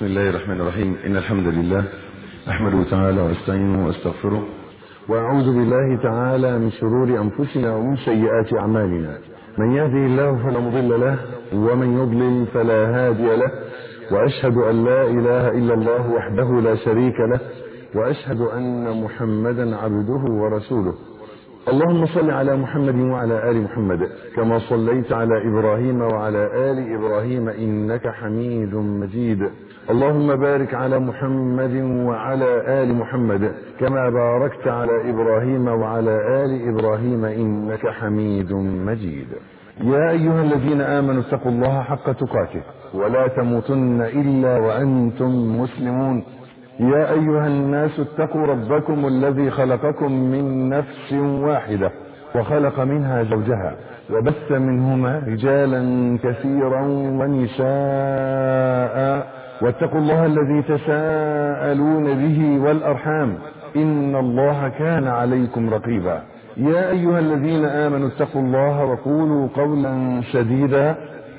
بسم الله الرحمن الرحيم إن الحمد لله أحمده تعالى واستعينه واستغفره وأعوذ بالله تعالى من شرور أنفسنا ومن سيئات أعمالنا من يهدي الله فلا مضل له ومن يضلل فلا هادي له وأشهد أن لا إله إلا الله وحده لا شريك له وأشهد أن محمدا عبده ورسوله اللهم صل على محمد وعلى آل محمد كما صليت على إبراهيم وعلى آل إبراهيم إنك حميد مجيد اللهم بارك على محمد وعلى آل محمد كما باركت على إبراهيم وعلى آل إبراهيم إنك حميد مجيد يا أيها الذين آمنوا اتقوا الله حق تقاته ولا تموتن إلا وأنتم مسلمون يا أيها الناس اتقوا ربكم الذي خلقكم من نفس واحدة وخلق منها زوجها وبث منهما رجالا كثيرا ونساء واتقوا الله الذي تساءلون به والأرحام إن الله كان عليكم رقيبا يا أيها الذين آمنوا اتقوا الله وقولوا قولا سديدا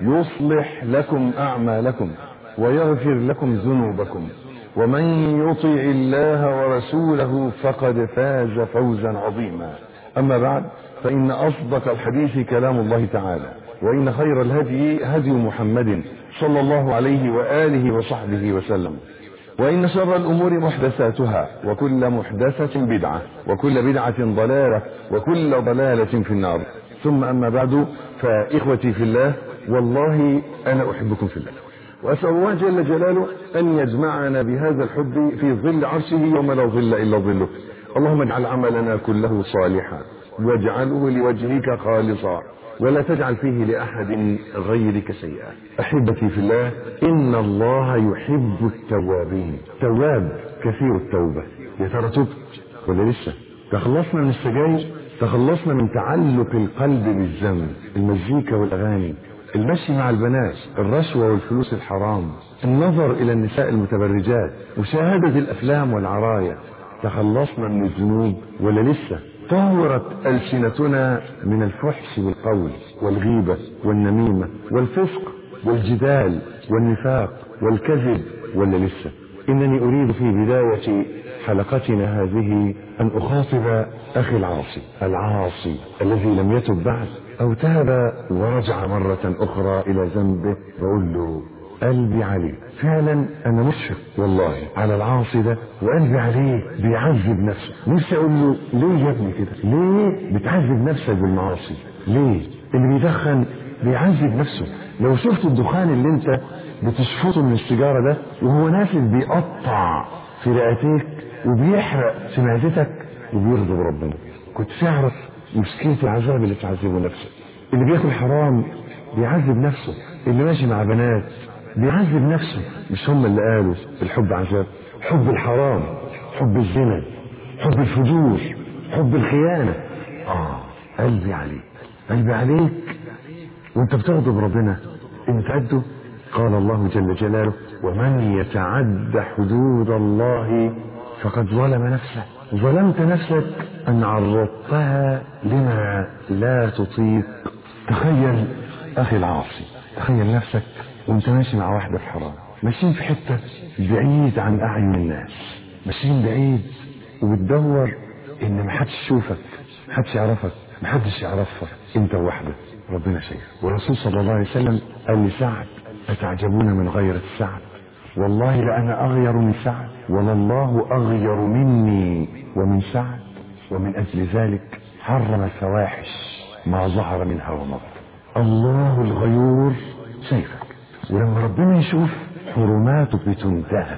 يصلح لكم أعمالكم ويغفر لكم ذنوبكم ومن يطع الله ورسوله فقد فاز فوزا عظيما أما بعد فإن أصدق الحديث كلام الله تعالى وإن خير الهدي هدي محمد صلى الله عليه وآله وصحبه وسلم وإن شر الأمور محدثاتها وكل محدثة بدعة وكل بدعة ضلالة وكل ضلالة في النار ثم أما بعد فإخوتي في الله والله أنا أحبكم في الله وأسأل الله جل جلاله أن يجمعنا بهذا الحب في ظل عرشه يوم لا ظل إلا ظله اللهم اجعل عملنا كله صالحا واجعله لوجهك خالصا ولا تجعل فيه لأحد غيرك شيئا أحبتي في الله إن الله يحب التوابين تواب كثير التوبة يا ترى تبت ولا لسه تخلصنا من السجاير تخلصنا من تعلق القلب بالذنب المزيكا والأغاني المشي مع البنات الرشوة والفلوس الحرام النظر إلى النساء المتبرجات مشاهدة الأفلام والعرايا تخلصنا من الذنوب ولا لسه طهرت ألسنتنا من الفحش والقول والغيبة والنميمة والفسق والجدال والنفاق والكذب ولا لسه إنني أريد في بداية حلقتنا هذه أن أخاطب أخي العاصي العاصي الذي لم يتب بعد أو تاب ورجع مرة أخرى إلى ذنبه بقول له قلبي عليه فعلا أنا مشفق والله على العاصي ده وقلبي عليه بيعذب نفسه نفسي أقول له ليه يا ابني كده ليه بتعذب نفسك بالمعاصي ليه اللي بيدخن بيعذب نفسه لو شفت الدخان اللي انت بتشفطه من السيجارة ده وهو نازل بيقطع في رئتيك وبيحرق في معدتك وبيغضب ربنا كنت تعرف مشكلة العذاب اللي تعذبه نفسك اللي بياكل حرام بيعذب نفسه اللي ماشي مع بنات بيعذب نفسه مش هم اللي قالوا الحب عذاب حب الحرام حب الزنا حب الفجور حب الخيانة اه قلبي عليك قلبي عليك وانت بتغضب ربنا ان تعده قال الله جل جلاله ومن يتعد حدود الله فقد ظلم نفسه ظلمت نفسك أن عرضتها لما لا تطيق تخيل أخي العاصي تخيل نفسك وانت ماشي مع واحدة في حرام ماشيين في حتة بعيد عن أعين الناس ماشيين بعيد وبتدور إن محدش يشوفك محدش يعرفك محدش يعرفك انت وحدك ربنا شايف والرسول صلى الله عليه وسلم قال لسعد أتعجبون من غيرة سعد والله لأنا أغير من سعد ولله أغير مني ومن سعد ومن أجل ذلك حرم الفواحش ما ظهر منها وما بطن الله الغيور شايفك ولما ربنا يشوف حرماته بتنتهك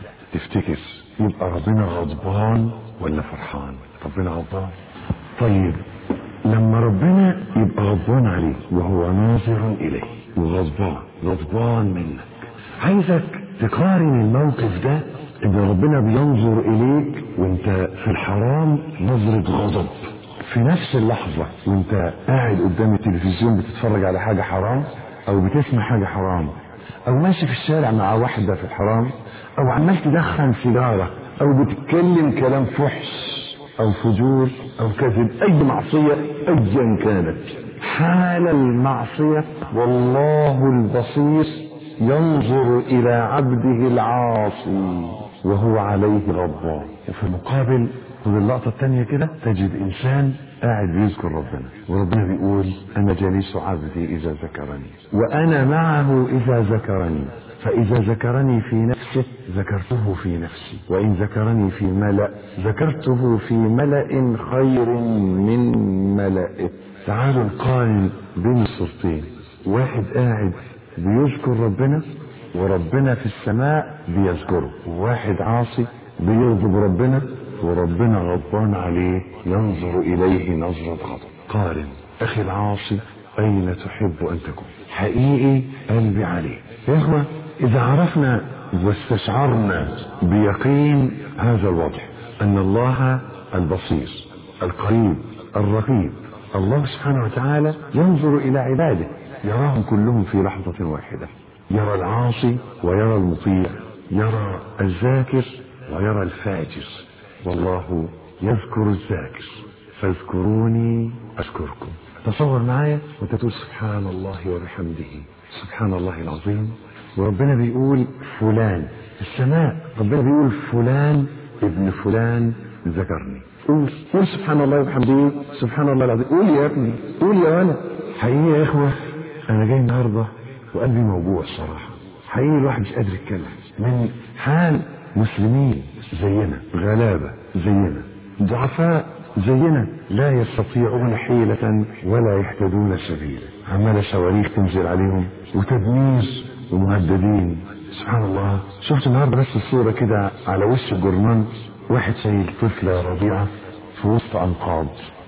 تفتكر يبقى ربنا غضبان ولا فرحان ربنا غضبان طيب لما ربنا يبقى غضبان عليك وهو ناظر إليه وغضبان غضبان منك عايزك تقارن الموقف ده ان ربنا بينظر اليك وانت في الحرام نظرة غضب في نفس اللحظة وانت قاعد قدام التلفزيون بتتفرج على حاجة حرام او بتسمع حاجة حرام او ماشي في الشارع مع واحدة في الحرام او عمال تدخن سيجارة او بتتكلم كلام فحش او فجور او كذب اي معصية ايا كانت حال المعصية والله البصير ينظر إلى عبده العاصي وهو عليه غضبان وفي المقابل خد اللقطة التانية كده تجد إنسان قاعد بيذكر ربنا وربنا بيقول أنا جليس عبدي إذا ذكرني وأنا معه إذا ذكرني فإذا ذكرني في نفسه ذكرته في نفسي وإن ذكرني في ملأ ذكرته في ملأ خير من ملئه تعالوا نقارن بين الصورتين واحد قاعد بيذكر ربنا وربنا في السماء بيذكره وواحد عاصي بيغضب ربنا وربنا غضبان عليه ينظر إليه نظرة غضب قارن أخي العاصي أين تحب أن تكون حقيقي قلبي عليه يا إخوة إذا عرفنا واستشعرنا بيقين هذا الوضع أن الله البصير القريب الرقيب الله سبحانه وتعالى ينظر إلى عباده يراهم كلهم في لحظة واحدة يرى العاصي ويرى المطيع يرى الذاكر ويرى الفاجر والله يذكر الذاكر فاذكروني أذكركم تصور معايا وانت تقول سبحان الله وبحمده سبحان الله العظيم وربنا بيقول فلان في السماء ربنا بيقول فلان ابن فلان ذكرني قول قول سبحان الله وبحمده سبحان الله العظيم قول يا ابني قول يا ولد حقيقي يا اخوه انا جاي النهارده وقلبي موجوع الصراحه حقيقي الواحد مش قادر يتكلم من حال مسلمين زينا غلابه زينا ضعفاء زينا لا يستطيعون حيلة ولا يهتدون سبيلا عمالة صواريخ تنزل عليهم وتدمير ومهددين سبحان الله شفت النهارده بس الصورة كده على وش الجرنان واحد شايل طفلة رضيعة في وسط أنقاض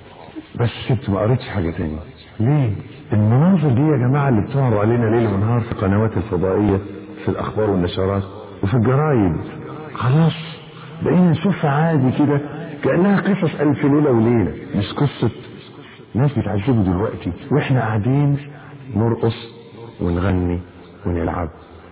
بس سبت ما قريتش حاجة تاني ليه؟ المناظر دي يا جماعة اللي بتعرض علينا ليل ونهار في القنوات الفضائية في الأخبار والنشرات وفي الجرايد خلاص بقينا نشوفها عادي كده كأنها قصص ألف ليلة وليلة مش قصة ناس بيتعذبوا دلوقتي واحنا قاعدين نرقص ونغني ونلعب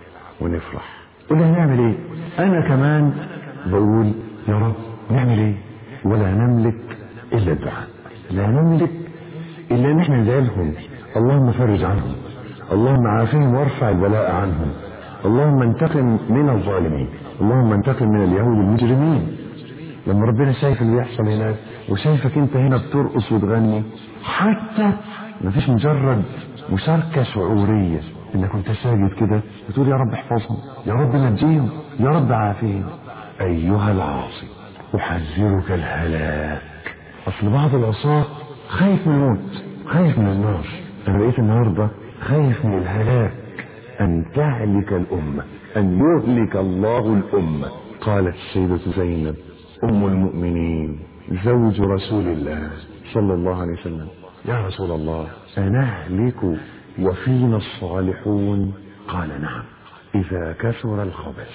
ونفرح قلنا هنعمل ايه انا كمان بقول يا رب نعمل ايه ولا نملك الا الدعاء لا نملك الا ان احنا ندعي لهم اللهم فرج عنهم اللهم عافهم وارفع البلاء عنهم اللهم انتقم من الظالمين اللهم انتقم من اليهود المجرمين لما ربنا شايف اللي بيحصل هناك وشايفك انت هنا بترقص وتغني حتى مفيش مجرد مشاركة شعورية انك كنت ساجد كده بتقول يا رب احفظهم يا رب نجيهم يا رب عافيهم ايها العاصي احذرك الهلاك اصل بعض العصاة خايف من الموت خايف من النار انا بقيت النهارده خايف من الهلاك ان تهلك الامه ان يهلك الله الامه قالت السيدة زينب ام المؤمنين زوج رسول الله صلى الله عليه وسلم يا رسول الله أنهلك وفينا الصالحون قال نعم إذا كثر الخبث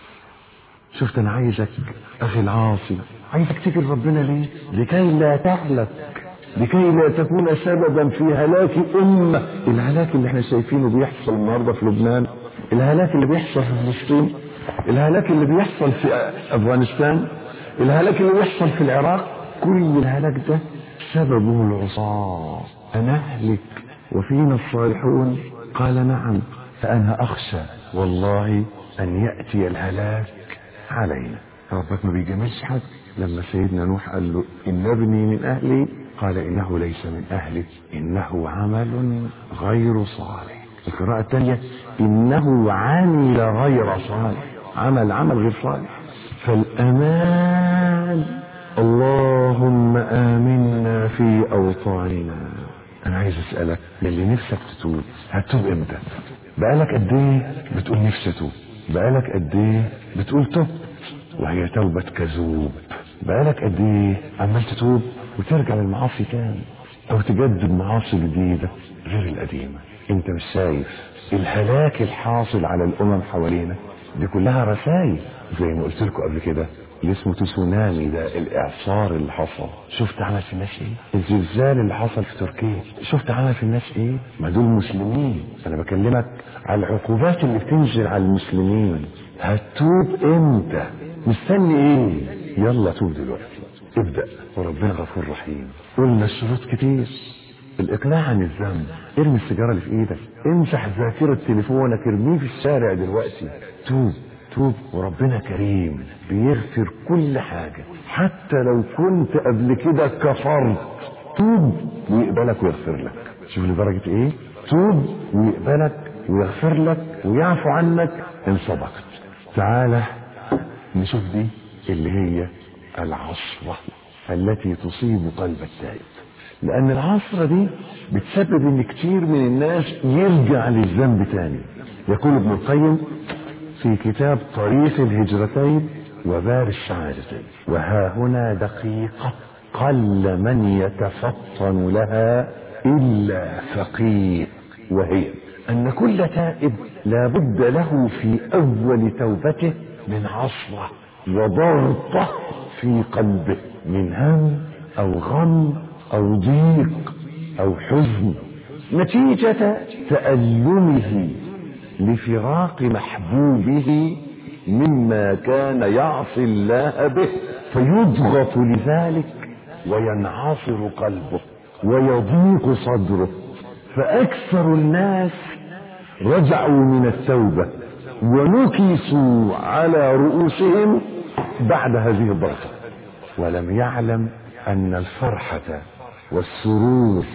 شفت أنا عايزك أخي العاصي عايزك تجري ربنا ليه لكي لا تهلك لكي لا تكون سببا في هلاك أمة الهلاك اللي احنا شايفينه بيحصل النهاردة في لبنان الهلاك اللي بيحصل في فلسطين الهلاك اللي بيحصل في أفغانستان الهلاك اللي بيحصل في العراق كل الهلاك ده سببه العصاة أنهلك وفينا الصالحون قال نعم فأنا أخشى والله أن يأتي الهلاك علينا ربك ما بيجاملش حد لما سيدنا نوح قال له إن ابني من أهلي قال إنه ليس من أهلك إنه عمل غير صالح القراءة الثانية إنه عمل غير صالح عمل عمل غير صالح فالأمان اللهم آمنا في أوطاننا أنا عايز أسألك من اللي نفسك تتوب هتتوب إمتى؟ بقالك قد إيه بتقول نفسي أتوب؟ بقالك قد إيه بتقول توب؟ وهي توبة كذوب بقالك قد إيه عمال تتوب وترجع للمعاصي تاني أو تجدد معاصي جديدة غير القديمة أنت مش شايف الهلاك الحاصل على الأمم حوالينا دي كلها رسائل زي ما قلت لكم قبل كده اللي اسمه تسونامي ده الاعصار اللي حصل شفت عمل في الناس ايه الزلزال اللي حصل في تركيا شفت عمل في الناس ايه ما دول مسلمين انا بكلمك على العقوبات اللي بتنزل على المسلمين هتوب امتى مستني ايه يلا توب دلوقتي ابدأ وربنا غفور رحيم قلنا الشروط كتير الاقلاع عن الذنب ارمي السيجاره اللي في ايدك امسح ذاكره تليفونك ارميه في الشارع دلوقتي توب توب وربنا كريم بيغفر كل حاجه حتى لو كنت قبل كده كفرت توب ويقبلك ويغفر لك شوف لدرجه ايه توب ويقبلك ويغفر لك ويعفو عنك ان صدقت تعالى نشوف دي اللي هي العصرة التي تصيب قلب التائب لأن العصرة دي بتسبب إن كتير من الناس يرجع للذنب تاني يقول ابن القيم في كتاب طريق الهجرتين وبار السعادتين وها هنا دقيقة قل من يتفطن لها إلا فقيه وهي أن كل تائب لا بد له في أول توبته من عصرة وضغطة في قلبه من هم أو غم أو ضيق أو حزن نتيجة تألمه لفراق محبوبه مما كان يعصي الله به فيضغط لذلك وينعصر قلبه ويضيق صدره فأكثر الناس رجعوا من التوبة ونكسوا على رؤوسهم بعد هذه الضغطة ولم يعلم أن الفرحة والسرور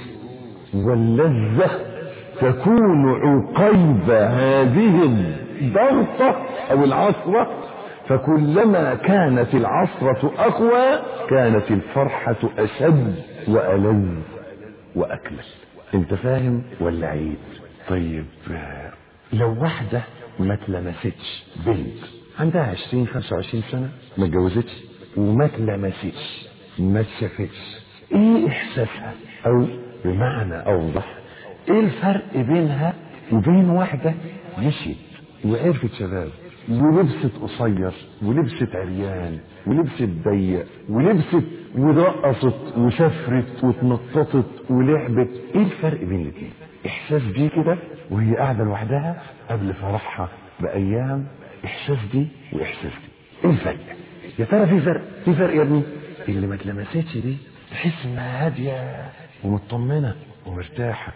واللذة تكون عقيب هذه الضغطة أو العصرة فكلما كانت العصرة أقوى كانت الفرحة أشد وألذ وأكمل أنت فاهم ولا عيد طيب لو واحدة ما اتلمستش بنت عندها 20 25 سنة ما اتجوزتش وما اتلمستش ما اتشافتش ايه احساسها او بمعنى اوضح ايه الفرق بينها وبين واحدة مشيت وعرفت شباب ولبست قصير ولبست عريان ولبست ضيق ولبست ورقصت وسافرت واتنططت ولعبت ايه الفرق بين الاثنين احساس دي كده وهي قاعده لوحدها قبل فرحها بايام احساس دي واحساس دي ايه الفرق يا ترى في فرق في فرق يا ابني اللي ما اتلمستش دي تحس انها هاديه ومطمنه ومرتاحه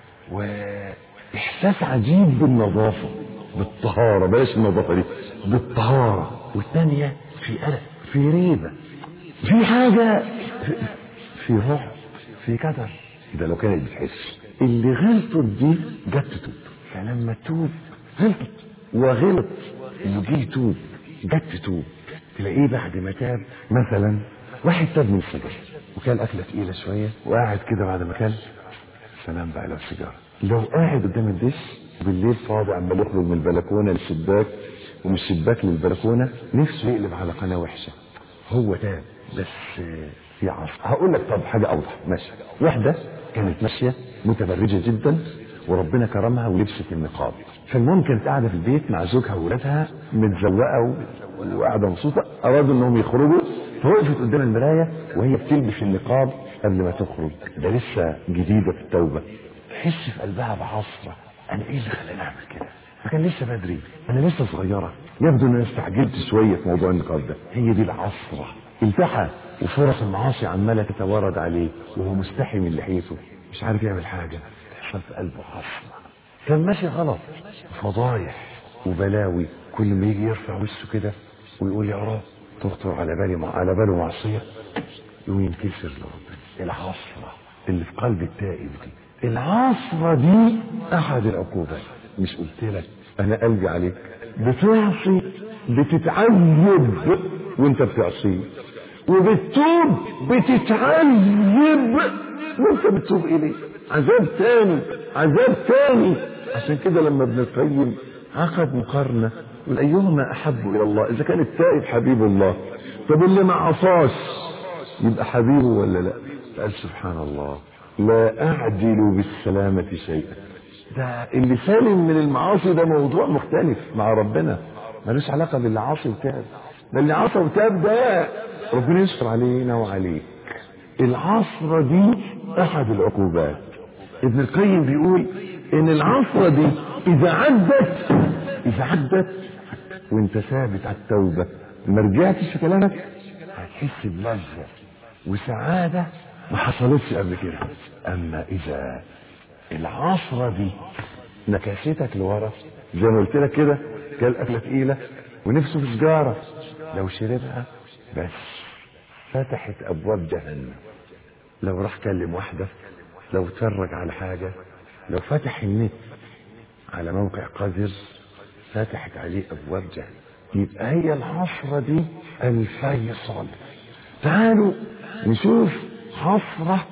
واحساس عجيب بالنظافه بالطهاره بلاش النظافه دي بالطهاره والثانيه في قلق في ريبه في حاجه في, في رعب في كدر ده لو كانت بتحس اللي غلطت دي جت تتوب فلما تتوب غلطت وغلط وجي يتوب جت تتوب تلاقيه بعد ما تاب مثلا واحد تاب من السجاير وكان اكله تقيله شويه وقاعد كده بعد ما كان سلام بقى لو سيجاره لو قاعد قدام الدش بالليل فاضي عمال يخرج من البلكونه للشباك ومن الشباك للبلكونه نفسه يقلب على قناه وحشه هو تاب بس في عصر هقول لك طب حاجه اوضح ماشي واحده كانت ماشيه متبرجه جدا وربنا كرمها ولبست النقاب فالمهم كانت قاعده في البيت مع زوجها وولادها متزوقه وقاعده مبسوطه ارادوا انهم يخرجوا فوقفت قدام المرايه وهي بتلبس النقاب قبل ما تخرج ده لسه جديده في التوبه تحس في قلبها بعصره انا ايه اللي خلاني اعمل كده ما كان لسه بدري انا لسه صغيره يبدو ان انا استعجلت شويه في موضوع النقاب ده هي دي العصره التحى وفرص المعاصي عماله تتوارد عليه وهو مستحي من لحيته مش عارف يعمل حاجه تحصل في قلبه عصره كان ماشي غلط فضايح وبلاوي كل ما يجي يرفع وشه كده ويقول يا رب تخطر على بالي مع على باله معصيه يقوم ينكسر لربنا العصره اللي في قلب التائب دي العصره دي احد العقوبات مش قلت لك انا قلبي عليك بتعصي بتتعذب وانت بتعصيه وبتتوب بتتعذب وانت بتتوب اليه عذاب تاني عذاب تاني عشان كده لما ابن القيم عقد مقارنه يقول ايهما احب الى الله اذا كان التائب حبيب الله طب اللي ما عصاش يبقى حبيبه ولا لا قال سبحان الله لا اعدل بالسلامه شيئا ده اللي سالم من المعاصي ده موضوع مختلف مع ربنا ملوش علاقه باللي عاصي وتاب ده اللي عصى وتاب ده ربنا يستر علينا وعليك العصرة دي احد العقوبات ابن القيم بيقول ان العصرة دي اذا عدت اذا عدت وانت ثابت على التوبة ما رجعتش في كلامك هتحس بلذة وسعادة ما حصلتش قبل كده اما اذا العصرة دي نكاستك لورا زي ما قلت لك كده كان أكلة تقيلة ونفسه في سجارة لو شربها بس فتحت أبواب جهنم لو راح كلم واحدة لو اتفرج على حاجة لو فتح النت على موقع قذر فتحت عليه أبواب جهنم يبقى هي الحفرة دي الفيصل تعالوا نشوف حفرة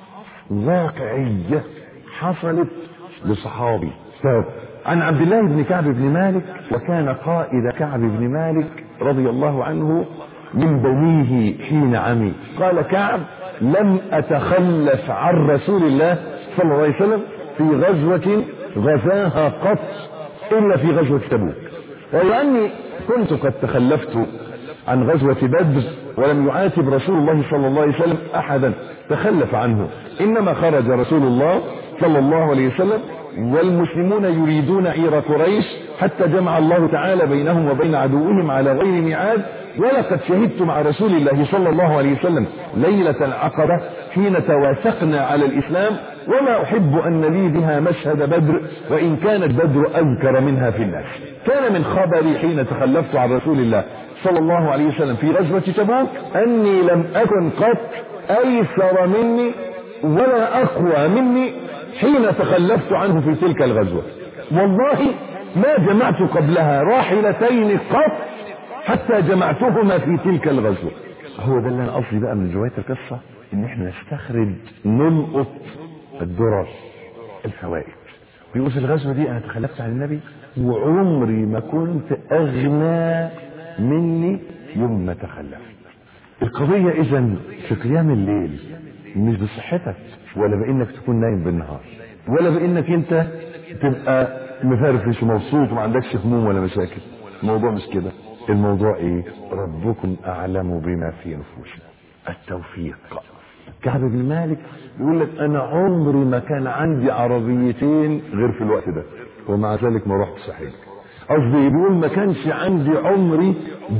واقعية حصلت لصحابي طب عن عبد الله بن كعب بن مالك وكان قائد كعب بن مالك رضي الله عنه من بنيه حين عمي قال كعب لم أتخلف عن رسول الله صلى الله عليه وسلم في غزوة غزاها قط إلا في غزوة تبوك ولأني كنت قد تخلفت عن غزوة بدر ولم يعاتب رسول الله صلى الله عليه وسلم أحدا تخلف عنه إنما خرج رسول الله صلى الله عليه وسلم والمسلمون يريدون عير قريش حتى جمع الله تعالى بينهم وبين عدوهم على غير ميعاد ولقد شهدت مع رسول الله صلى الله عليه وسلم ليلة العقبة حين توافقنا على الإسلام وما أحب أن لي بها مشهد بدر وإن كانت بدر أذكر منها في الناس كان من خبري حين تخلفت عن رسول الله صلى الله عليه وسلم في غزوة تبوك أني لم أكن قط أيسر مني ولا أقوى مني حين تخلفت عنه في تلك الغزوة والله ما جمعت قبلها راحلتين قط حتى جمعتهما في تلك الغزوة هو ده اللي انا قصدي بقى من رواية القصة ان احنا نستخرج نلقط الدرر الفوائد بيقول في الغزوة دي انا تخلفت عن النبي وعمري ما كنت اغنى مني يوم ما تخلفت القضية اذا في قيام الليل مش بصحتك ولا بانك تكون نايم بالنهار ولا بانك انت تبقى مفرفش ومبسوط وما عندكش هموم ولا مشاكل الموضوع مش كده الموضوع ايه ربكم اعلم بما في نفوسكم التوفيق كعب بن مالك يقول لك انا عمري ما كان عندي عربيتين غير في الوقت ده ومع ذلك ما رحتش حج قصدي بيقول ما كانش عندي عمري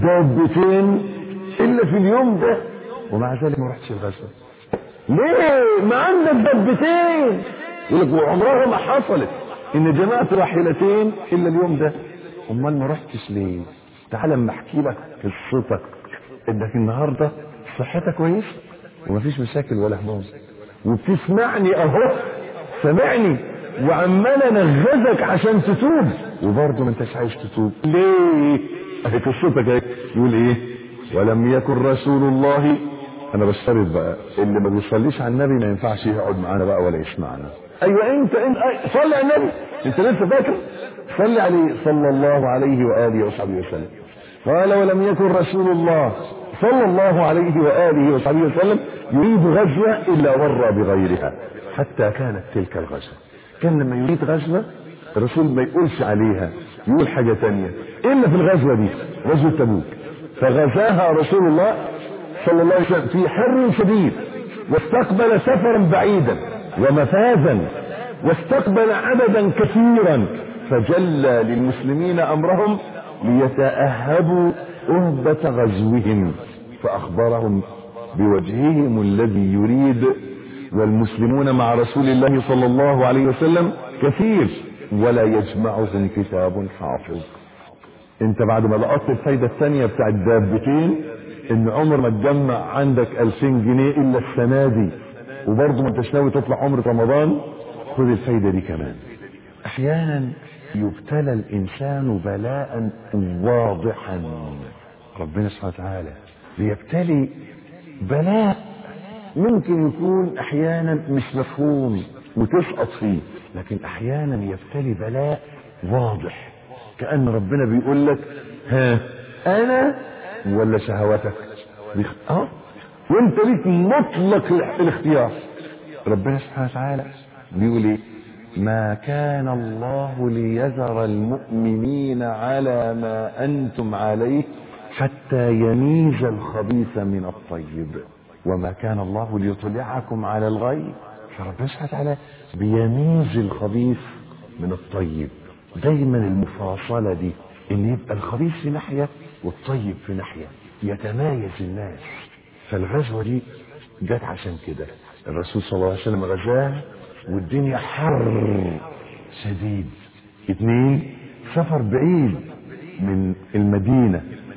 دابتين الا في اليوم ده ومع ذلك ما رحتش الغزوه ليه ما عندك دبتين يقول لك وعمرها ما حصلت ان جمعت راحلتين الا اليوم ده امال ما رحتش ليه تعال اما احكي لك قصتك انك النهارده صحتك كويس ومفيش مشاكل ولا هموم وبتسمعني اهو سامعني وعمال انغزك عشان تتوب وبرضه ما انتش عايز تتوب ليه اهي قصتك اهي يقول ايه ولم يكن رسول الله انا بشترط بقى اللي ما بيصليش على النبي ما ينفعش يقعد معانا بقى ولا يسمعنا ايوه انت انت صلي على النبي انت لسه فاكر صلي عليه صلى الله عليه واله وصحبه وسلم قال ولم يكن رسول الله صلى الله عليه واله وصحبه وسلم يريد غزوه الا ورى بغيرها حتى كانت تلك الغزوه كان لما يريد غزوه الرسول ما يقولش عليها يقول حاجه تانية الا في الغزوه دي غزوه تبوك فغزاها رسول الله صلى الله عليه وسلم في حر شديد واستقبل سفرا بعيدا ومفازا واستقبل عددا كثيرا فجلى للمسلمين امرهم ليتاهبوا أهبة غزوهم فأخبرهم بوجههم الذي يريد والمسلمون مع رسول الله صلى الله عليه وسلم كثير ولا يجمعهم كتاب حافظ انت بعد ما لقطت الفايدة الثانية بتاع الدابتين ان عمر ما تجمع عندك 2000 جنيه الا السنة دي وبرضه ما انتش ناوي تطلع عمر رمضان خد الفايدة دي كمان احيانا يبتلى الانسان بلاء واضحا ربنا سبحانه وتعالى بيبتلي بلاء ممكن يكون احيانا مش مفهوم وتسقط فيه لكن احيانا يبتلي بلاء واضح كأن ربنا بيقول لك ها انا ولا شهوتك بيخ... اه وانت ليك مطلق الاختيار ربنا سبحانه وتعالى بيقول ايه ما كان الله ليذر المؤمنين على ما انتم عليه حتى يميز الخبيث من الطيب وما كان الله ليطلعكم على الغيب فربنا سبحانه وتعالى بيميز الخبيث من الطيب دايما المفاصلة دي ان يبقى الخبيث في ناحية والطيب في ناحية يتمايز الناس فالغزوة دي جت عشان كده الرسول صلى الله عليه وسلم غزاه والدنيا حر شديد اتنين سفر بعيد من المدينة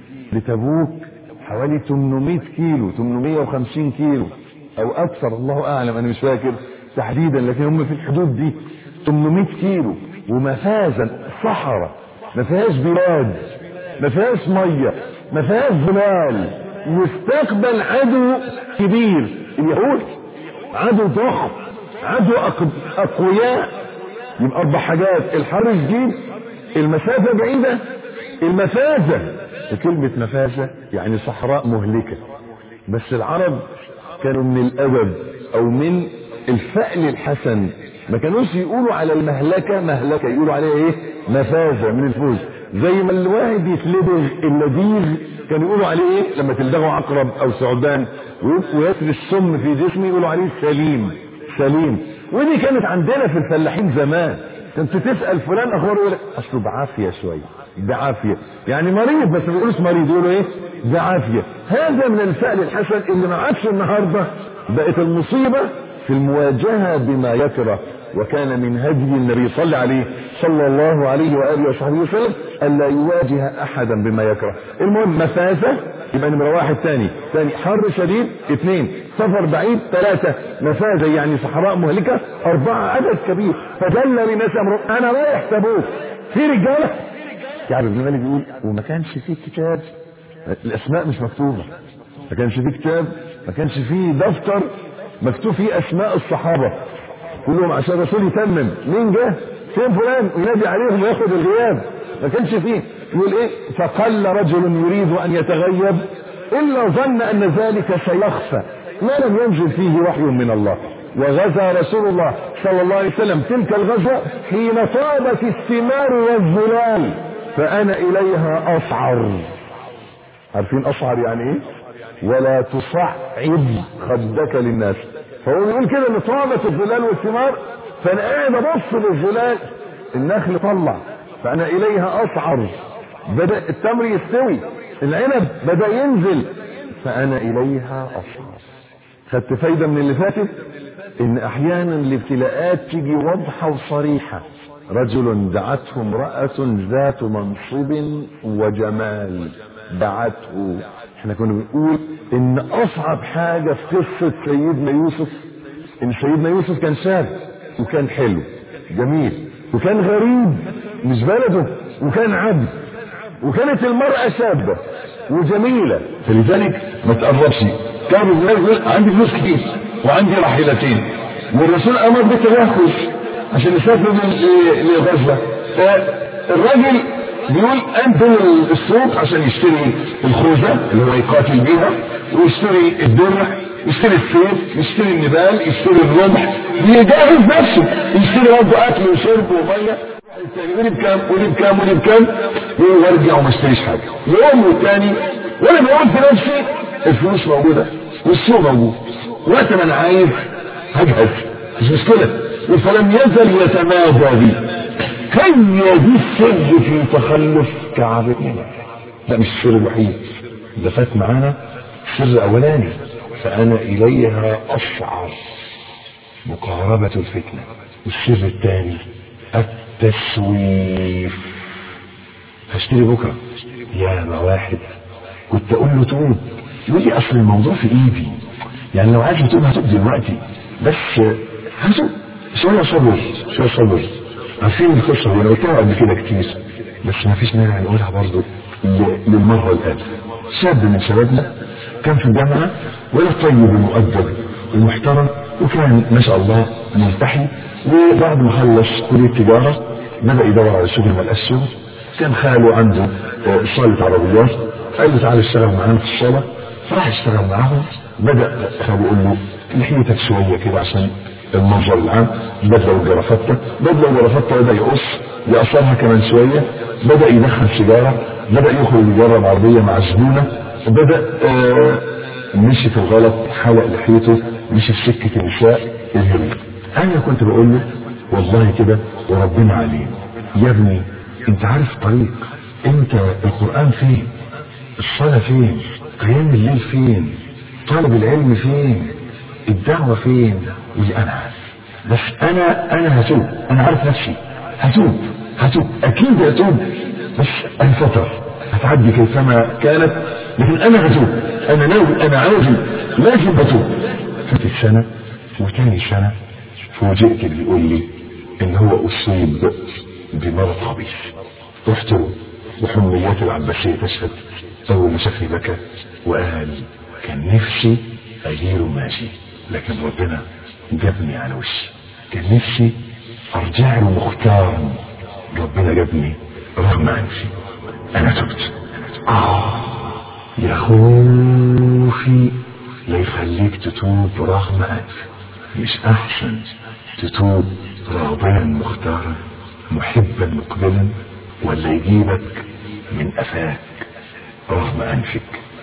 لتبوك حوالي 800 كيلو 850 كيلو او اكثر الله اعلم انا مش فاكر تحديدا لكن هم في الحدود دي 800 كيلو ومفازا صحراء ما فيهاش بلاد ما فيهاش ميه ما فيهاش ظلال واستقبل عدو كبير اليهود عدو ضخم عدو أق- اقوياء يبقى اربع حاجات الحر شديد المسافه بعيده المفازه وكلمه مفازه يعني صحراء مهلكه بس العرب كانوا من الادب او من الفأل الحسن ما كانوش يقولوا على المهلكة مهلكة يقولوا عليها ايه مفازة من الفوز زي ما الواحد يتلدغ اللذيذ كانوا يقولوا عليه ايه لما تلدغه عقرب او ثعبان ويسري السم في جسمه يقولوا عليه سليم سليم ودي كانت عندنا في الفلاحين زمان كنت تسأل فلان اخباره يقول لك اصله بعافية شوية بعافية يعني مريض بس ما يقولوش مريض يقولوا ايه بعافية هذا من الفعل الحسن اللي ما عادش النهاردة بقت المصيبة في المواجهة بما يكره وكان من هدي النبي صلى عليه صلى الله عليه وآله وصحبه وسلم ألا يواجه أحدا بما يكره المهم مفازة يبقى نمرة واحد تاني تاني حر شديد اثنين سفر بعيد ثلاثة مفازة يعني صحراء مهلكة أربعة عدد كبير فدل لناس أمره أنا رايح تبوك في رجالة يعني ابن مالك بيقول وما كانش فيه كتاب الأسماء مش مكتوبة ما كانش فيه كتاب ما كانش فيه دفتر مكتوب فيه أسماء الصحابة كلهم عشان الرسول يتمم مين جه فين فلان وينادي عليهم وياخد الغياب ما كانش فيه يقول ايه فقل رجل يريد ان يتغيب الا ظن ان ذلك سيخفى ما لم ينزل فيه وحي من الله وغزا رسول الله صلى الله عليه وسلم تلك الغزوة حين طابت الثمار والظلال فأنا إليها أصعر عارفين أصعر يعني إيه؟ ولا تصعد خدك للناس فهو بيقول كده ان طابت الظلال والثمار فانا قاعد ابص للظلال النخل طلع فانا اليها اصعر بدا التمر يستوي العنب بدا ينزل فانا اليها اصعر خدت فايده من اللي فاتت ان احيانا الابتلاءات تيجي واضحه وصريحه رجل دعته امراه ذات منصب وجمال دعته احنا كنا بنقول ان اصعب حاجة في قصة سيدنا يوسف ان سيدنا يوسف كان شاب وكان حلو جميل وكان غريب مش بلده وكان عبد وكانت المرأة شابة وجميلة فلذلك ما تقربش كان يقول عندي فلوس كتير وعندي راحلتين والرسول امر بالتنفس عشان يسافر لغزة فالراجل بيقول انزل السوق عشان يشتري الخوذة اللي هو يقاتل بيها ويشتري الدرع يشتري السيف يشتري النبال يشتري الرمح بيجهز نفسه يشتري برضه اكل وشرب وميه ودي بكام ودي بكام ودي بكام يقول وارجع وما اشتريش حاجه يوم والتاني وانا بقول في نفسي الفلوس موجوده والسوق موجود وقت ما انا عايز هجهز مش مشكله فلم يزل يتمادى بي هي دي السر في تخلف كعب ده مش السر الوحيد ده فات معانا سر اولاني فانا اليها اشعر مقاربة الفتنة والسر الثاني التسويف هشتري بكرة يا ما واحد كنت اقول له توب يقول لي اصل الموضوع في ايدي يعني لو عايز تقوم هتوب دلوقتي بس هتوب شوية صبر شوية صبر عارفين القصة وانا قلتها قبل كده كتير بس ما فيش مانع نقولها برضه للمرة الآن شاب من شبابنا كان في الجامعة ولا طيب ومؤدب ومحترم وكان ما شاء الله ملتحي وبعد ما خلص كلية تجارة بدأ يدور على شغل ما لقاش شغل كان خاله عنده صالة عربيات قال له تعالى اشتغل معانا في الصالة فراح اشتغل معاهم بدأ خاله يقول له لحيتك شوية كده عشان المنظر العام بدلة وجرافته بدلة وجرافته بدأ يقص يقصرها كمان شوية بدأ يدخل سيجارة بدأ يخرج يجرب عربية مع زبونة بدأ آه مشي في الغلط حلق لحيته مشي في سكة النساء الهري أنا كنت بقول له والله كده وربنا عليه يا ابني انت عارف طريق انت القرآن فين الصلاة فين قيام الليل فين طالب العلم فين الدعوة فين واللي انا عارف بس انا انا هتوب انا عارف نفسي هتوب هتوب اكيد هتوب بس الفترة هتعدي كيفما كانت لكن انا هتوب انا ناوي انا عازم لازم بتوب فاتت سنة وتاني سنة فوجئت اللي يقول لي ان هو اصيب بمرض خبيث رحت له وحميات العباسية تشهد اول ما شافني بكى وقال كان نفسي اجيله ماشي لكن ربنا جابني على وشي كان نفسي ارجع له مختارا ربنا جابني رغم انفي انا تبت آه يا خوفي لا يخليك تتوب رغم انفك مش احسن تتوب راضيا مختارا محبا مقبلا ولا يجيبك من قفاك رغم انفك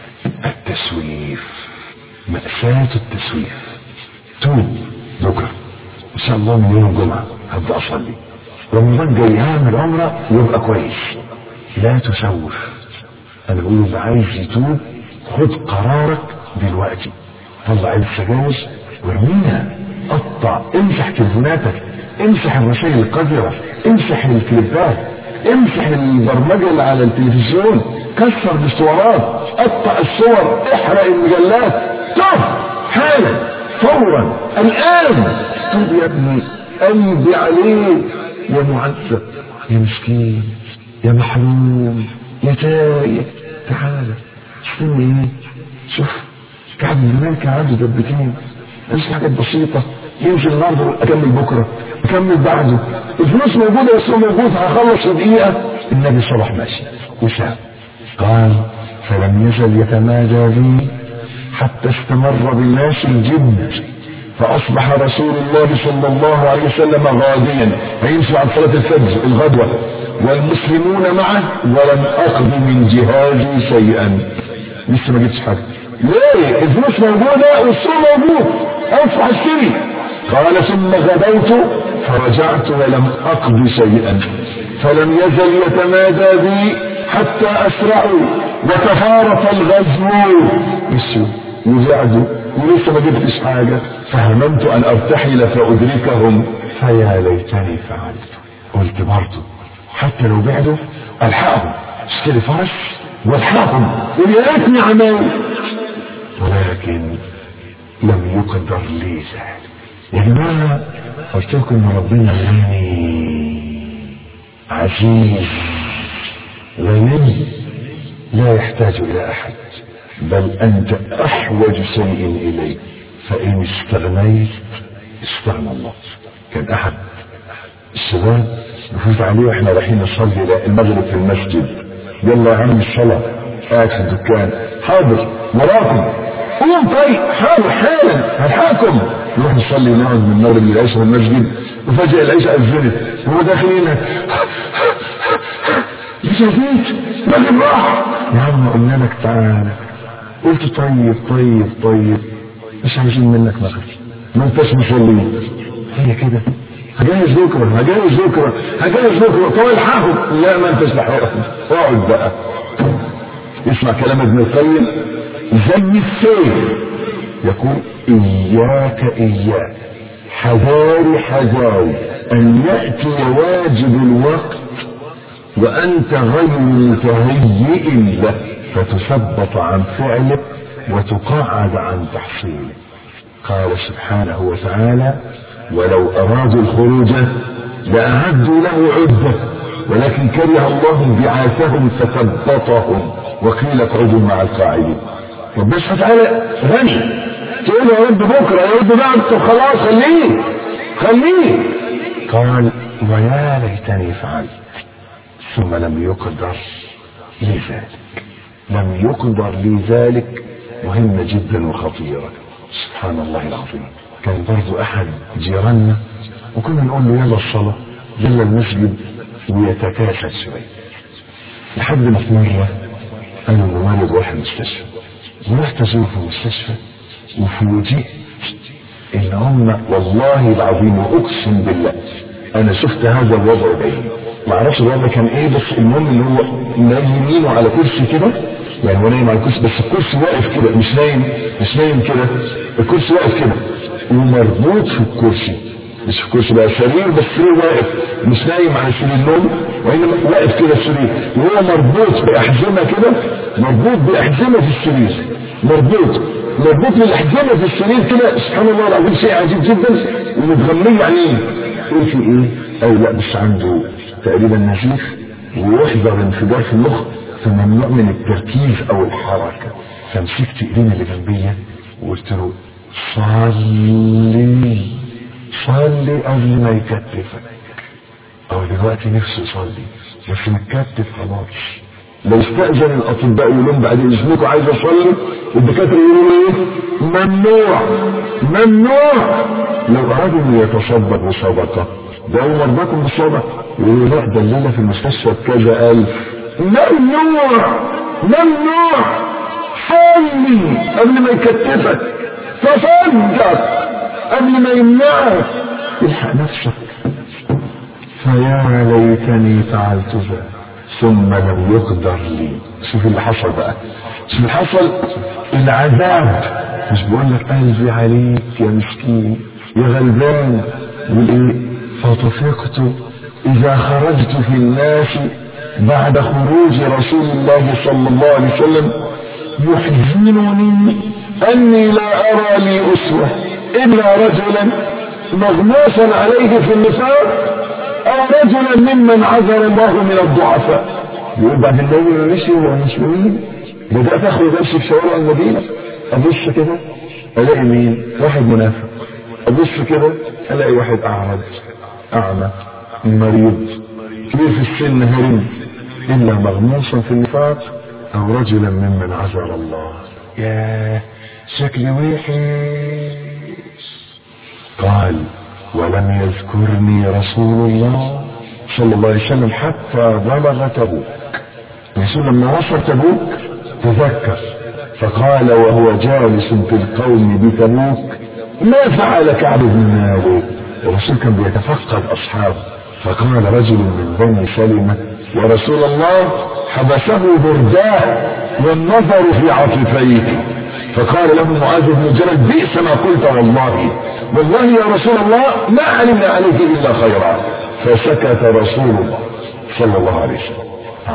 التسويف مأساة التسويف توب بكرة ان شاء الله من يوم الجمعة هبدأ اصلي رمضان جاي هعمل عمرة يبقى كويس لا تسوف انا بقول اللي عايز يتوب خد قرارك دلوقتي طلع عيد السجاير وارميها قطع امسح تليفوناتك امسح الرسائل القذرة امسح الكليبات امسح البرمجة اللي على التلفزيون كسر الاسطوانات قطع الصور احرق المجلات طف حالا فورا الان طب يا ابني امضي عليه يا معذب يا مسكين يا محروم يا تايه تعالى استنى ايه شوف كعب الملك عنده دبتين بس حاجات بسيطة يمشي النهارده اكمل بكرة اكمل بعده الفلوس موجودة بس هو موجود هخلص في دقيقة النبي صبح ماشي وساب قال فلم يزل يتمادى بي حتى استمر بالناس الجد فأصبح رسول الله صلى الله عليه وسلم غاديا فيمشي عن صلاة الفجر الغدوة والمسلمون معه ولم أقض من جهازي شيئا لسه ما جبتش حاجة ليه الفلوس موجودة والسوق موجود أصبح اشتري قال ثم غدوت فرجعت ولم أقض شيئا فلم يزل يتمادى بي حتى أسرعوا وتفارق الغزو مشوا وزعدوا ولسه ما جبتش حاجة فهممت أن أرتحل فأدركهم فيا ليتني فعلت قلت برضه حتى لو بعدوا ألحقهم اشتري فرس والحقهم ويا ريتني عملت ولكن لم يقدر لي ذلك يا جماعة قلت لكم ان ربنا غني عزيز غني لا يحتاج الى احد بل انت احوج شيء اليه فان استغنيت استغنى الله كان احد الشباب نفوت عليه واحنا رايحين نصلي المغرب في المسجد يلا يا عم الصلاة قاعد في الدكان حاضر وراكم قوم طيب حاضر حالا هلحقكم نروح نصلي ونقعد من المغرب للعشاء في المسجد وفجأة العشاء أذنت وهو داخل هنا مش جيت المغرب راح يا عم قلنا لك تعالى قلت طيب طيب طيب مش عايزين منك مغرب ما انتش مصلي هي كده هجهز بكره هجهز بكره هجهز بكره طب الحقهم لا ما انتش لحقهم اقعد بقى اسمع كلام ابن القيم زي السيف يقول اياك اياك حذاري حذاري ان ياتي واجب الوقت وانت غير متهيئ له فتثبط عن فعله وتقاعد عن تحصيله قال سبحانه وتعالى ولو أرادوا الخروج لأعدوا له عدة ولكن كره الله بعاثهم فثبطهم وقيل اقعدوا مع القاعدين ربنا سبحانه وتعالى غني تقول يا رب بكره يا رب بعد طب خلاص خليه خليه قال ويا ليتني فعلت ثم لم يقدر لي ذلك لم يقدر لي ذلك مهمة جدا وخطيرة سبحان الله العظيم كان برضو احد جيراننا وكنا نقول له يلا الصلاة يلا المسجد ويتكاسل شوية لحد ما في مرة انا ووالد واحد مستشفى ورحت ازور في المستشفى وفوجئت ان هم والله العظيم واقسم بالله انا شفت هذا الوضع بعيني ما اعرفش الوضع كان ايه بس المهم ان هو نايم يمينه على كرسي كده يعني هو نايم على الكرسي بس الكرسي واقف كده مش نايم مش نايم كده الكرسي واقف كده ومربوط في الكرسي مش في كرسي بقى سرير بس سرير واقف مش نايم على سرير النوم وانما واقف كده السرير وهو مربوط باحزمه كده مربوط باحزمه في السرير مربوط مربوط بالاحزمه في السرير كده سبحان الله العظيم شيء عجيب جدا ومتغمية عينيه ايه في ايه؟ او لا بس عنده تقريبا نزيف ويحضر انفجار في المخ فممنوع من التركيز او الحركه فمسكت ايدين اللي جنبيا وقلت له صلي صلي قبل ما يكتفك او دلوقتي نفسه يصلي بس متكتف خلاص لو استأذن الأطباء يقول لهم بعد إذنكم عايز أصلي الدكاترة يقولوا إيه؟ ممنوع ممنوع لو أرادوا إنه يتصدق بصدقة دعوا مرضاكم بالصدقة يقولوا لا ده الليلة في المستشفى بكذا ألف ممنوع ممنوع صلي قبل ما يكتفك تصدق قبل ما يمنعك الحق نفسك فيا ليتني فعلت ذلك ثم لم يقدر لي شوف اللي حصل بقى شوف اللي حصل العذاب مش بقول لك قلبي عليك يا مسكين يا غلبان والايه فطفقت اذا خرجت في الناس بعد خروج رسول الله صلى الله عليه وسلم يحزنني اني لا ارى لي اسوه الا رجلا مغموسا عليه في النفاق او رجلا ممن عذر الله من الضعفاء يقول بعد النبي ما مشي هو مش مين بدات اخرج امشي في شوارع المدينه ابص كده الاقي مين واحد منافق ابص كده الاقي واحد اعرج اعمى مريض كبير في السن هرم الا مغموسا في النفاق او رجلا ممن عذر الله يا شكلي وحش قال ولم يذكرني رسول الله صلى الله عليه وسلم حتى بلغ تبوك الرسول لما وصل تبوك تذكر فقال وهو جالس في القوم بتبوك ما فعل كعب بن مالك الرسول كان بيتفقد اصحابه فقال رجل من بني سلمة يا رسول الله حبسه برداه والنظر في عاطفيه فقال له معاذ بن جبل بئس ما قلت والله والله يا رسول الله ما علمنا عليك الا خيرا فسكت رسول الله صلى الله عليه وسلم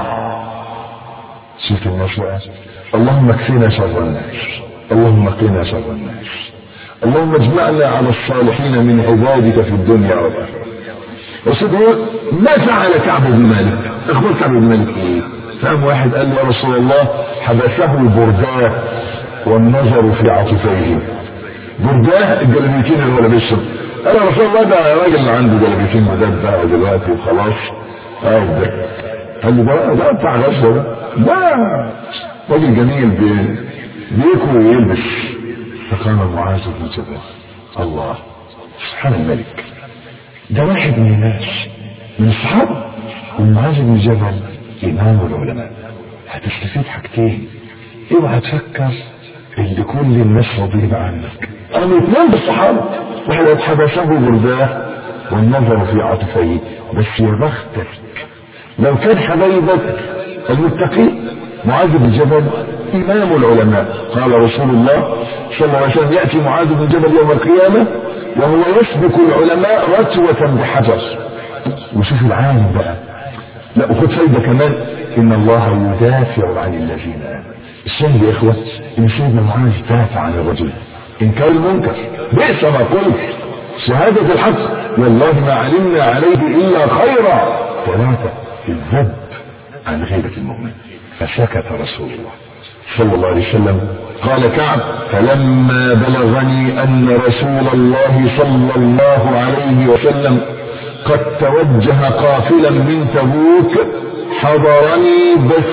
شوف الناس بقى اللهم اكفنا شر الناس اللهم قنا شر الناس اللهم اجمعنا على الصالحين من عبادك في الدنيا والاخره رسول يقول ما فعل كعب بن مالك اخبر كعب بن مالك ايه فهم واحد قال له يا رسول الله حبسه البرداه والنظر في عاطفيه برداه الجلابيتين اللي هو لابسهم انا رسول الله ده راجل عنده جلابيتين جداد بقى دلوقتي وخلاص اه ده قال له ده ده بتاع غزه ده ده راجل جميل بي- بيكوي ويلبس فقام معاذ بن جبل الله سبحان الملك ده واحد من الناس من الصحابه ومعاذ بن جبل امام العلماء هتستفيد حاجتين اوعى تفكر اللي كل الناس راضين عنك انا اثنين بالصحابه واحد حبسه برداه والنظر في عاطفيه بس يا بختك لو كان حبايبك المتقين معاذ بن جبل امام العلماء قال رسول الله صلى الله عليه وسلم ياتي معاذ بن جبل يوم القيامه وهو يسبق العلماء رتوه بحجر وشوف العالم بقى لا وخد فايده كمان ان الله يدافع عن الذين امنوا الشاهد يا اخوه ان سيدنا معاذ دافع عن الرجل انكار المنكر بئس ما قلت شهادة الحق والله ما علمنا عليه إلا خيرا ثلاثة الذب عن غيبة المؤمن فسكت رسول الله صلى الله عليه وسلم قال كعب فلما بلغني أن رسول الله صلى الله عليه وسلم قد توجه قافلا من تبوك حضرني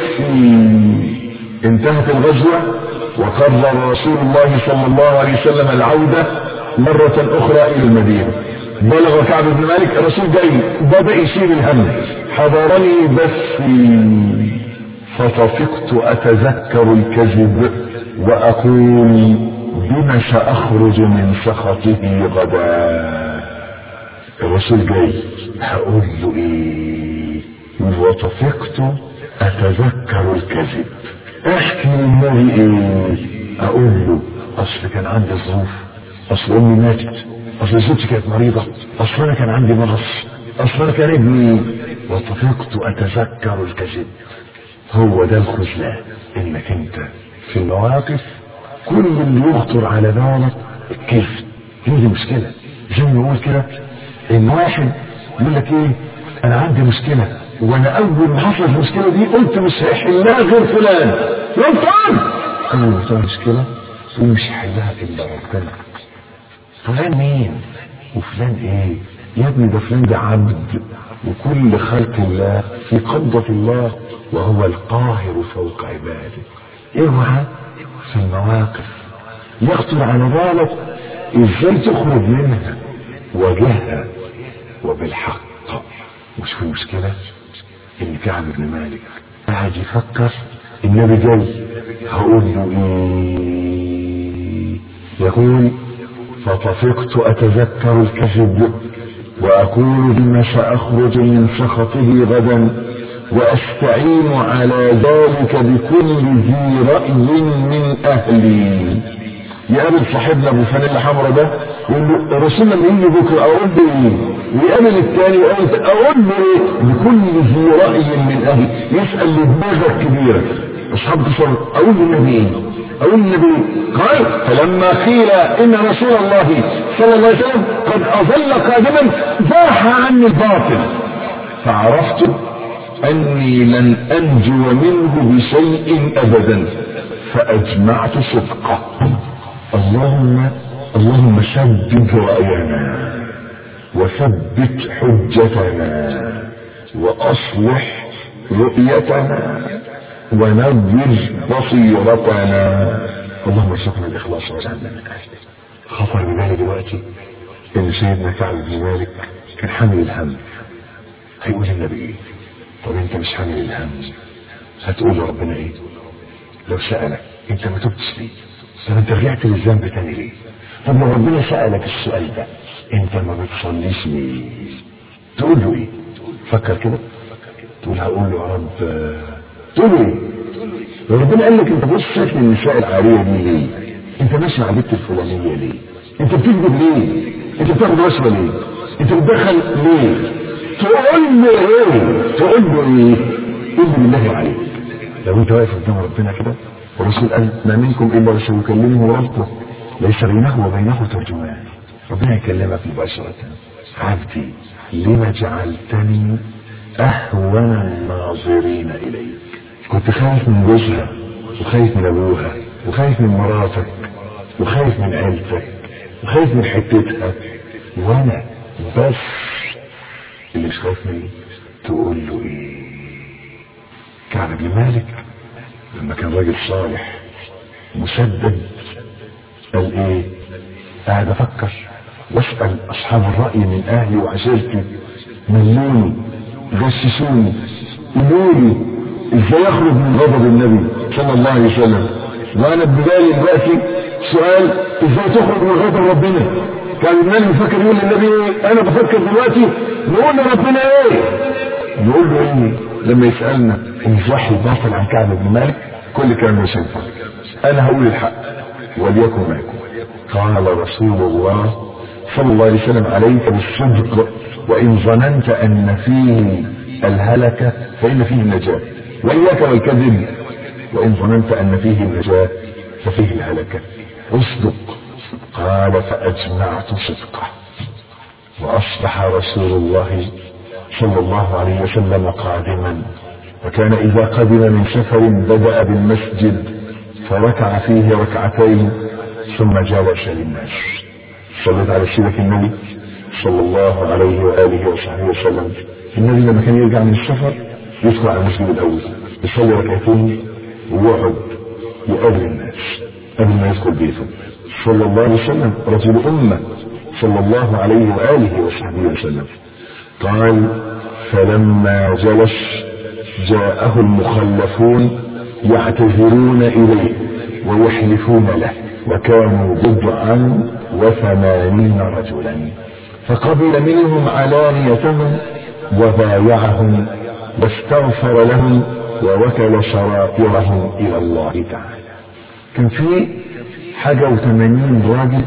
بثي انتهت الغزوة وقرر رسول الله صلى الله عليه وسلم العودة مرة أخرى إلى المدينة بلغ كعب بن مالك الرسول جاي بدأ يشيل الهم حضرني بثي فطفقت أتذكر الكذب وأقول بما سأخرج من سخطه غدا الرسول جاي هقول له ايه وطفقت اتذكر الكذب احكي للنبي ايه اقول له اصل كان عندي ظروف اصل امي ماتت اصل زوجتي كانت مريضه اصل انا كان عندي مغص اصل انا كان ابني وطفقت اتذكر الكذب هو ده الخذلان انك انت في المواقف كل اللي يخطر على بالك الكذب هي دي مشكله زي ما نقول كده ان واحد يقول لك ايه انا عندي مشكله وانا اول ما حصلت المشكله دي قلت مش هيحلها غير فلان يا فلان انا لو بتاع مشكله ومش هيحلها الا ربنا فلان مين وفلان ايه يا ابني ده فلان ده عبد وكل خلق الله في قبضة الله وهو القاهر فوق عباده اوعى في المواقف يخطر على بالك ازاي تخرج منها واجهها وبالحق مش في مشكلة ان كعب بن مالك قاعد يفكر النبي جاي هقول له ايه يقول فطفقت اتذكر الكذب واقول بما ساخرج من سخطه غدا واستعين على ذلك بكل ذي راي من اهلي يقابل صاحبنا ابو فانيلا حمرا ده يقول له الرسول لما يجي بكره اقول له ايه؟ ويقابل الثاني يقول اقول له ايه؟ بكل ذي راي من اهلي يسال لدماغك كبيره اصحاب تصور اقول للنبي ايه؟ اقول للنبي إيه؟ قال فلما قيل ان رسول الله صلى الله عليه وسلم قد اظل قادما باح عني الباطل فعرفت اني لن انجو منه بشيء ابدا فاجمعت صدقه اللهم اللهم ثبت راينا وثبت حجتنا واصلح رؤيتنا ونور بصيرتنا اللهم ارزقنا الاخلاص واجعلنا من اهله خطر ببالي دلوقتي ان سيدنا كعب بن مالك كان حامل الهم هيقول النبي ايه طب انت مش حامل الهم هتقول لربنا ايه لو سألك انت ما تبتش ليه طب انت رجعت للذنب تاني ليه طب لو ربنا سألك السؤال ده انت ما بتصليش ليه تقول له ايه فكر كده تقول هقول له يا رب تقول له ايه لو ربنا قال لك انت بص شكل النساء العاريه دي ليه انت ماشي مع البنت الفلانيه ليه انت بتكذب ليه انت بتاخد رشوه ليه انت بتدخل ليه تقول له ايه تقول له ايه قول له بالله عليك لو انت واقف قدام ربنا كده والرسول قال ما منكم الا وسيكلمه ربه ليس بينه وبينه ترجمان ربنا يكلمك مباشرة عبدي لما جعلتني اهون الناظرين اليك كنت خايف من جوزها وخايف من ابوها وخايف من مراتك وخايف من عيلتك وخايف من حتتها وانا بس اللي مش خايف مني تقول له ايه كعب بن مالك لما كان راجل صالح مسدد قال ايه قاعد افكر واسال اصحاب الراي من اهلي وعشيرتي ملوني غششوني قولوا لي ازاي اخرج من غضب النبي صلى الله عليه وسلم وانا ببالي دلوقتي سؤال ازاي تخرج من غضب ربنا كان المال بيفكر يقول للنبي ايه انا بفكر دلوقتي نقول لربنا ايه نقول له ايه لما يسالنا انزح الباطل عن كعب بن مالك كل كلام مش هينفع انا هقول الحق وليكن ما يكون قال رسول الله صلى الله عليه وسلم عليك بالصدق وان ظننت ان فيه الهلكة فان فيه النجاة واياك والكذب وان ظننت ان فيه النجاة ففيه الهلكة اصدق قال فاجمعت صدقه واصبح رسول الله صلى الله عليه وسلم قادما وكان اذا قدم من سفر بدا بالمسجد فركع فيه ركعتين ثم جلس للناس صليت على سيدك النبي صلى الله عليه واله وصحبه وسلم النبي لما كان يرجع من السفر يدخل على المسجد الاول يصلي ركعتين ويقعد يقابل الناس قبل ما يدخل بيته صلى الله عليه وسلم رجل امه صلى الله عليه واله وصحبه وسلم قال فلما جلس جاءه المخلفون يعتذرون اليه ويحلفون له وكانوا بضعا وثمانين رجلا فقبل منهم علانيتهم وبايعهم واستغفر لهم ووكل سرائرهم الى الله تعالى كان في حاجة وثمانين راجل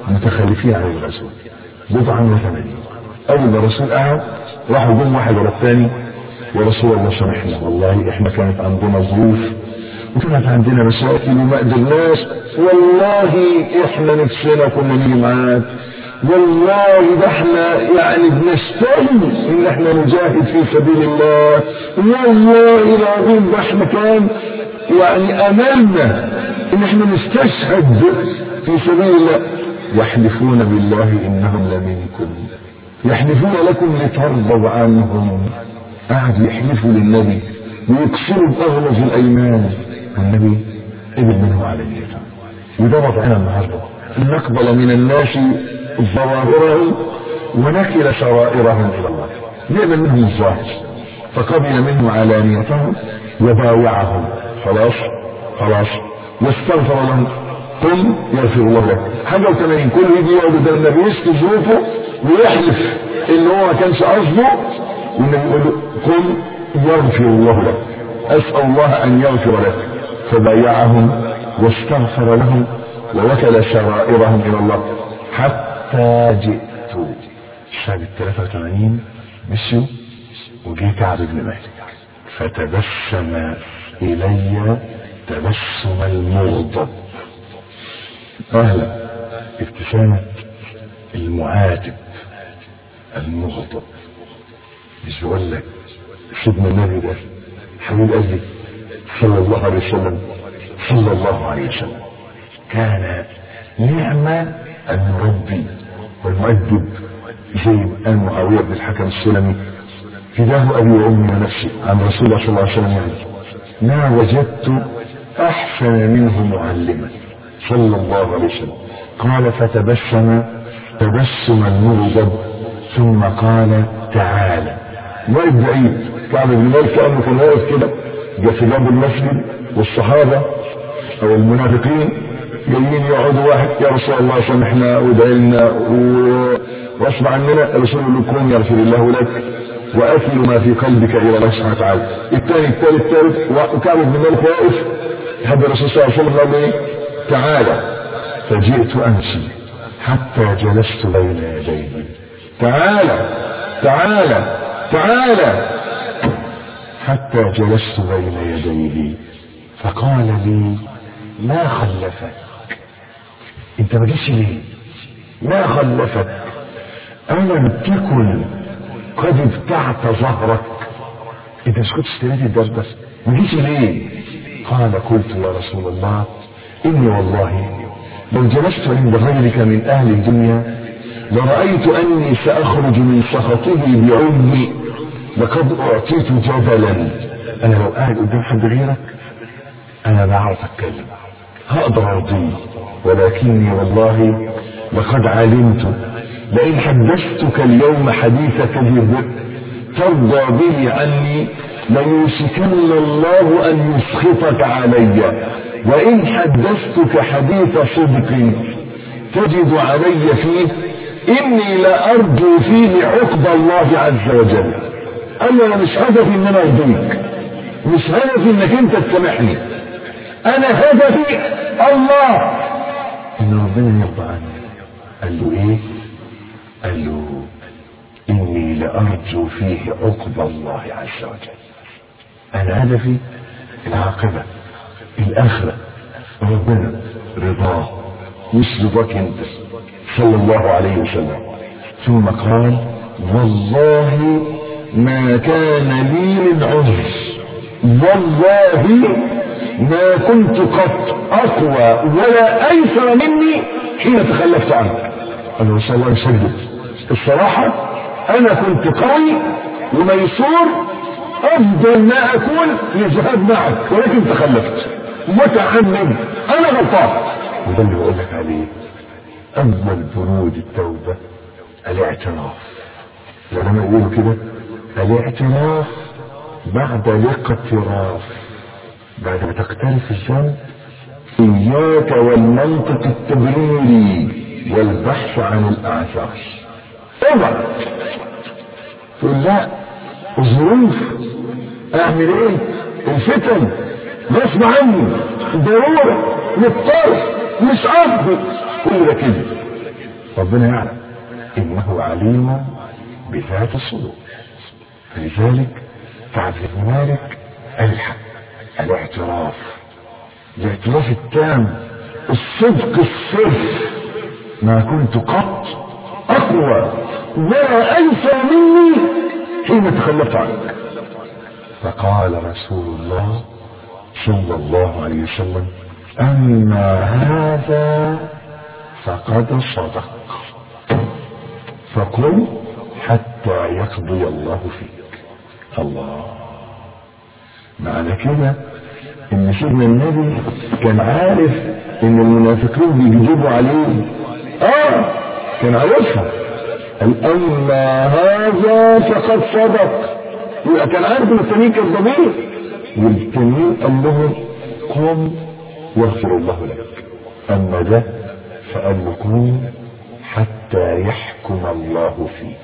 متخلفين عن الرسول بضعا وثمانين اول ما الرسول قعد راحوا جم واحد ورا الثاني يا رسول الله سامحنا والله احنا كانت عندنا ظروف وكانت عندنا مشاكل وما قدرناش والله احنا نفسنا كنا نيجي معاك والله ده احنا يعني بنشتهي ان احنا نجاهد في سبيل الله والله العظيم ده احنا كان يعني املنا ان احنا نستشهد في سبيل الله يحلفون بالله انهم لمنكم يحلفون لكم لترضوا عنهم قعدوا يحلفوا للنبي ويكسروا باغلظ الايمان والنبي قبل منه على اليتامى وده وضعنا النهارده نقبل من الناس ظواهرهم ونكل سرائرهم الى الله نقبل منهم الظاهر فقبل منه علانيتهم وباوعهم خلاص خلاص واستغفر لهم قل يغفر الله لك حاجه وثمانين كل يجي يقعد قدام النبي يشكي ظروفه ويحلف ان هو ما كانش قصده والنبي يقول له قل يغفر الله لك اسال الله ان يغفر لك فبايعهم واستغفر لهم ووكل سرائرهم الى الله حتى جئت شهر 83 مشوا وجه كعب بن مالك فتبسم الي تبسم المغضب اهلا ابتسامة المعاتب المغضب مش بقول لك سيدنا النبي ده حبيب قلبي صلى الله عليه وسلم صلى الله عليه وسلم كان نعم المربي والمؤدب زي ما قال معاويه بن الحكم السلمي فداه ابي وامي ونفسي عن رسول الله صلى الله عليه وسلم يعني ما وجدت احسن منه معلما صلى الله عليه وسلم قال فتبسم تبسم المغضب ثم قال تعالى واقف بعيد كعب بن مالك كانه كان واقف كده جه في باب المسجد والصحابه او المنافقين جايين يقعدوا واحد يا رسول الله سامحنا وادعي لنا واسمع عننا الرسول يقول لكم يغفر الله لك واكل ما في قلبك الى الله سبحانه وتعالى الثاني الثالث الثالث وكعب بن مالك واقف لحد الرسول صلى الله عليه وسلم قال ايه تعالى فجئت امشي حتى جلست بين يديه تعالى تعالى تعالى حتى جلست بين يديه فقال لي ما خلفك انت ما جيتش ليه ما خلفك الم تكن قد ابتعت ظهرك انت مش كنت اشتريت الدرب بس ما جيتش ليه قال قلت يا رسول الله اني والله لو جلست عند غيرك من اهل الدنيا لرأيت اني ساخرج من سخطه بعمي لقد اعطيت جبلا انا لو قاعد قدام حد غيرك انا بعرف اتكلم هقدر ارضيه ولكني والله لقد علمت لئن حدثتك اليوم حديث كذب ترضى به عني ليوشكن الله ان يسخطك علي وان حدثتك حديث صدق تجد علي فيه اني لارجو فيه عقب الله عز وجل انا مش هدفي ان انا ارضيك مش هدفي انك انت تسامحني انا هدفي الله ان ربنا يرضى عني قال له ايه قال له اني لارجو فيه عقب الله عز وجل انا هدفي العاقبه الاخره ربنا رضاه مش رضاك انت صلى الله عليه وسلم ثم قال والله ما كان لي من عذر والله ما كنت قط اقوى ولا ايسر مني حين تخلفت عنك قال له صلى الله عليه وسلم الصراحة انا كنت قوي وميسور افضل ما اكون للجهاد معك ولكن تخلفت متحمل انا غلطان وده اللي بقول لك عليه اول بنود التوبة الاعتراف العلماء يقولوا كده الاعتراف بعد الاقتراف بعد ما تقترف الذنب اياك والمنطق التبريري والبحث عن الاعذار اوعى تقول لا الظروف اعمل ايه الفتن غصب عني ضروره مضطر مش قصدي كل ده كده ربنا يعلم انه عليم بذات الصدور فلذلك كعب بن مالك الحق الاعتراف الاعتراف التام الصدق الصرف ما كنت قط اقوى ولا انسى مني حين تخلفت عنك فقال رسول الله صلى الله عليه وسلم اما هذا فقد صدق فقل حتى يقضي الله فيك الله معنى كده ان سيدنا النبي كان عارف ان المنافقين بيكذبوا عليه اه كان عارفها قال اما هذا فقد صدق يبقى كان عارف ان التانيين كذابين والتانيين قال لهم قم واغفر الله لك اما ده فقال له قم حتى يحكم الله فيك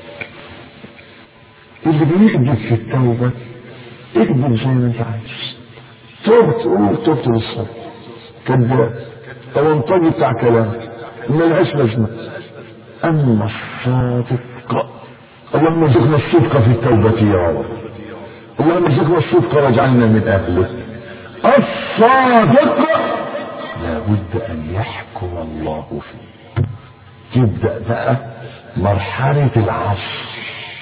اللي بيكذب في التوبه اكذب زي ما انت عايز تبت قول تبت للصبر كذاب طب انطجي بتاع كلام ملهاش لازمه اما الصادق اللهم ارزقنا الصدق في التوبه يا رب اللهم ارزقنا الصدق واجعلنا من اهله الصادق لابد ان يحكم الله فيه تبدا بقى مرحله العصر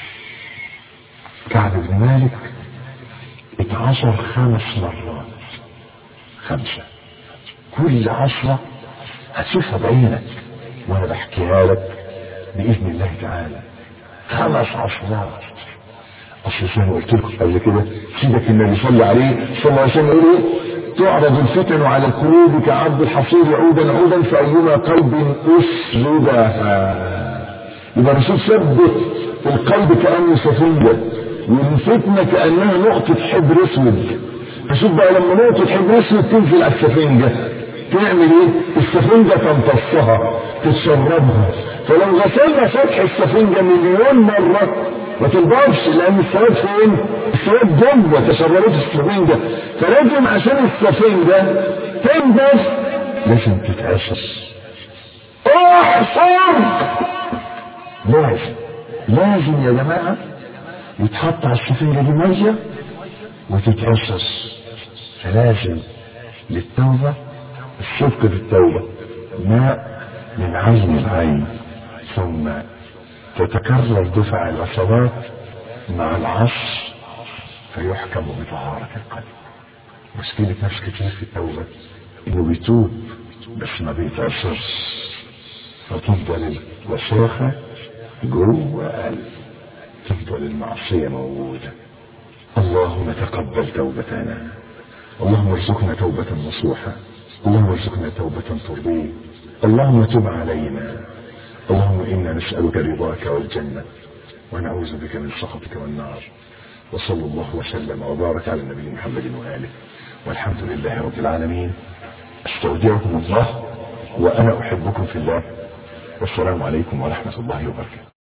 كعب بن مالك اتعصر خمس مرات خمسة كل عشرة هتشوفها بعينك وانا بحكيها لك بإذن الله تعالى خمس عشرات اصل زي ما قلت لكم قبل كده سيدك النبي صلى عليه صلى الله عليه وسلم يقول ايه تعرض الفتن على القلوب كعرض الحصير عودا عودا فأيما قلب أسلبها يبقى الرسول ثبت القلب كأنه سفنجة والفتنة كأنها نقطة حبر اسود فشوف بقى لما نقطة حبر اسود تنزل على السفنجة تعمل ايه؟ السفنجة تمتصها تتشربها فلو غسلنا سطح السفنجة مليون مرة ما تنضفش لان السواد فين؟ السواد جوه تشربت السفنجة فلازم عشان السفنجة تنضف لازم تتعصص احصر لازم لازم يا جماعه يتحط على السفنجة دي مية وتتعصص فلازم للتوبة الصدق في التوبة ماء من عين العين ثم تتكرر دفع العصابات مع العصر فيحكم بطهارة القلب مشكلة ناس كتير في التوبة انه بيتوب بس ما بيتعصرش فتفضل الوساخة جوه قلبه تفضل المعصية موجودة اللهم تقبل توبتنا اللهم ارزقنا توبة نصوحة اللهم ارزقنا توبة ترضيك اللهم تب علينا اللهم إنا نسألك رضاك والجنة ونعوذ بك من سخطك والنار وصلى الله وسلم وبارك على النبي محمد وآله والحمد لله رب العالمين استودعكم الله وأنا أحبكم في الله والسلام عليكم ورحمة الله وبركاته